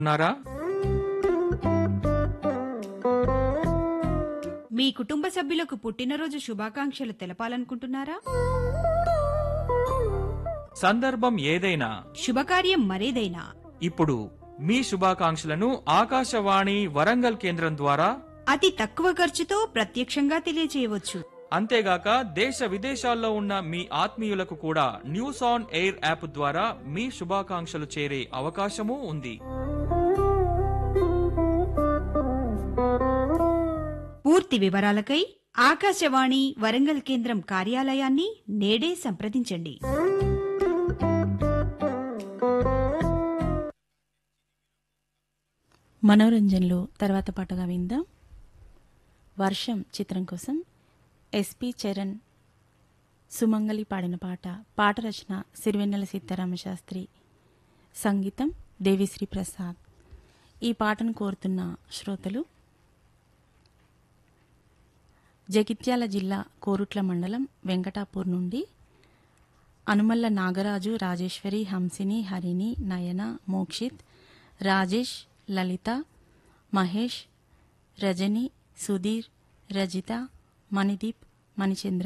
ఉన్నారా మీ కుటుంబ సభ్యులకు పుట్టినరోజు శుభాకాంక్షలు తెలపాలనుకుంటున్నారా సందర్భం ఏదైనా శుభకార్యం మరేదైనా ఇప్పుడు మీ శుభాకాంక్షలను ఆకాశవాణి వరంగల్ కేంద్రం ద్వారా అతి తక్కువ ఖర్చుతో ప్రత్యక్షంగా తెలియజేయవచ్చు అంతేగాక దేశ విదేశాల్లో ఉన్న మీ ఆత్మీయులకు కూడా న్యూస్ ఆన్ ఎయిర్ యాప్ ద్వారా మీ శుభాకాంక్షలు చేరే అవకాశమూ ఉంది పూర్తి వివరాలకై ఆకాశవాణి వరంగల్ కేంద్రం కార్యాలయాన్ని నేడే సంప్రదించండి మనోరంజన్లో తర్వాత పాటగా విందాం వర్షం చిత్రం కోసం ఎస్పి చరణ్ సుమంగలి పాడిన పాట పాట రచన సిరివెన్నెల సీతారామ శాస్త్రి సంగీతం దేవిశ్రీ ప్రసాద్ ఈ పాటను కోరుతున్న శ్రోతలు జగిత్యాల జిల్లా కోరుట్ల మండలం వెంకటాపూర్ నుండి అనుమల్ల నాగరాజు రాజేశ్వరి హంసిని హరిణి నయన మోక్షిత్ రాజేష్ లలిత మహేష్ రజని సుధీర్ రజిత మణిదీప్ మణిచంద్ర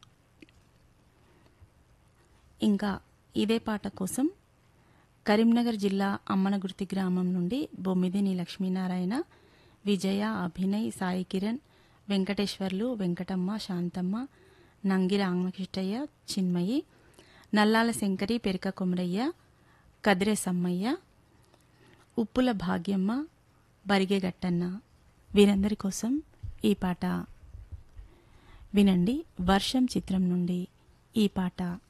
ఇంకా ఇదే పాట కోసం కరీంనగర్ జిల్లా అమ్మనగుర్తి గ్రామం నుండి బొమ్మిదిని లక్ష్మీనారాయణ విజయ అభినయ్ సాయి కిరణ్ వెంకటేశ్వర్లు వెంకటమ్మ శాంతమ్మ నంగి రామకృష్ణయ్య చిన్మయి నల్లాల శంకరి పెరిక కొమరయ్య కదిరే సమ్మయ్య ఉప్పుల భాగ్యమ్మ బరిగే గట్టన్న వీరందరి కోసం ఈ పాట వినండి వర్షం చిత్రం నుండి ఈ పాట